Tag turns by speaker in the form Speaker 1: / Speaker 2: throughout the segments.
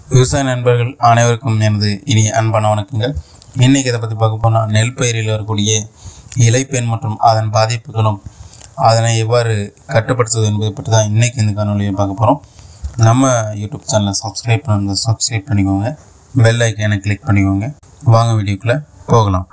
Speaker 1: விவசாய நண்பர்கள் அனைவருக்கும் எனது இனி அன்பான வணக்கங்கள் இன்னைக்கு இதை பற்றி பார்க்க போனால் நெல் பயிரில் வரக்கூடிய இலைப்பெண் மற்றும் அதன் பாதிப்புகளும் அதனை எவ்வாறு கட்டுப்படுத்துவது என்பதை பற்றி தான் இன்னைக்கு இந்த காணொலியை பார்க்க போகிறோம் நம்ம யூடியூப் சேனலை சப்ஸ்கிரைப் பண்ணுங்க சப்ஸ்கிரைப் பண்ணிக்கோங்க பெல் ஐக்கானை கிளிக் பண்ணிக்கோங்க வாங்க வீடியோக்குள்ளே போகலாம்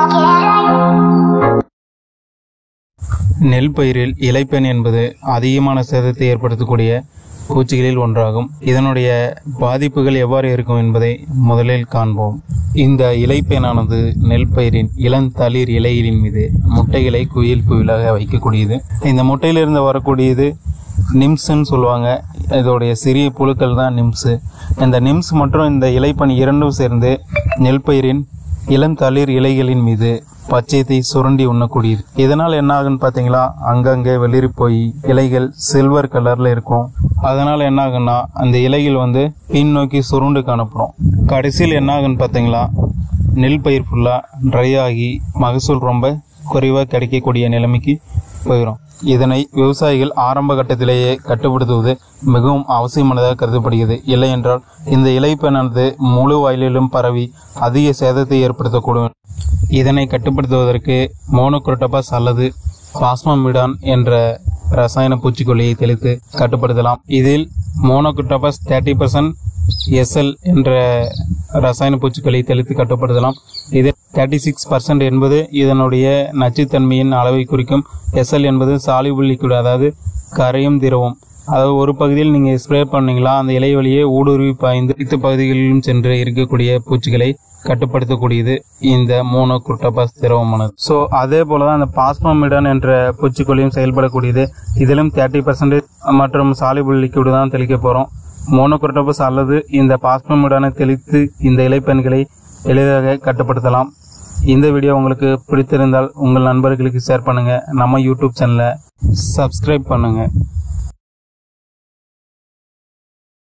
Speaker 1: நெல் பயிரில் இலைப்பெண் என்பது அதிகமான சேதத்தை ஏற்படுத்தக்கூடிய பூச்சிகளில் ஒன்றாகும் இதனுடைய பாதிப்புகள் எவ்வாறு இருக்கும் என்பதை முதலில் காண்போம் இந்த இலைப்பெண்ணானது நெல் பயிரின் இளந்தளிர் இலைகளின் மீது முட்டைகளை குயில் குயிலாக வைக்கக்கூடியது இந்த முட்டையிலிருந்து வரக்கூடியது நிம்ஸ்ன்னு சொல்லுவாங்க இதோடைய சிறிய புழுக்கள் தான் நிம்ஸு இந்த நிம்ஸ் மற்றும் இந்த இலைப்பனி இரண்டும் சேர்ந்து நெல் பயிரின் இளம் தளிர் இலைகளின் மீது பச்சையத்தை சுரண்டி உண்ணக்கூடியது இதனால் என்ன ஆகுன்னு பார்த்தீங்களா அங்கங்கே வெளிரி போய் இலைகள் சில்வர் கலர்ல இருக்கும் அதனால என்ன ஆகுன்னா அந்த இலைகள் வந்து பின் நோக்கி சுருண்டு காணப்படும் கடைசியில் என்ன ஆகுன்னு பார்த்தீங்களா நெல் பயிர் ஃபுல்லாக ட்ரை ஆகி மகசூல் ரொம்ப குறைவாக கிடைக்கக்கூடிய நிலைமைக்கு போயிடும் இதனை விவசாயிகள் ஆரம்ப கட்டத்திலேயே கட்டுப்படுத்துவது மிகவும் அவசியமானதாக கருதப்படுகிறது இல்லை என்றால் இந்த இலைப்பெண்ணானது முழு வயலிலும் பரவி அதிக சேதத்தை ஏற்படுத்தக்கூடும் இதனை கட்டுப்படுத்துவதற்கு மோனோக்ரோட்டபாஸ் அல்லது பாஸ்மமிடான் என்ற ரசாயன பூச்சிக்கொல்லியை தெளித்து கட்டுப்படுத்தலாம் இதில் மோனோக்ரோட்டபாஸ் தேர்ட்டி பர்சன்ட் எஸ்எல் என்ற ரசாயன பூச்சிக்கொல்லியை தெளித்து கட்டுப்படுத்தலாம் இது தேர்ட்டி சிக்ஸ் பர்சன்ட் என்பது இதனுடைய நச்சுத்தன்மையின் அளவை குறிக்கும் எஸ்எல் என்பது சாலிபிள் லிக்விட் அதாவது கரையும் திரவம் அதாவது ஒரு பகுதியில் நீங்கள் ஸ்ப்ரே பண்ணீங்களா அந்த இலை வழியே ஊடுருவி பாய்ந்து அனைத்து பகுதிகளிலும் சென்று இருக்கக்கூடிய பூச்சிகளை கட்டுப்படுத்தக்கூடியது இந்த மோனோக்ரோட்டபாஸ் திரவமானது ஸோ அதே போல தான் இந்த பாஸ்மமிடன் என்ற பூச்சிக்கொல்லியும் செயல்படக்கூடியது இதிலும் தேர்ட்டி பர்சன்டேஜ் மற்றும் சாலிபிள் லிக்விட் தான் தெளிக்க போகிறோம் மோனோக்ரோட்டோபஸ் அல்லது இந்த பாஸ்பமிடானை தெளித்து இந்த இலைப்பெண்களை எளிதாக கட்டுப்படுத்தலாம் இந்த வீடியோ உங்களுக்கு பிடித்திருந்தால் உங்கள் நண்பர்களுக்கு ஷேர் பண்ணுங்க நம்ம யூடியூப் சேனலை சப்ஸ்கிரைப் பண்ணுங்க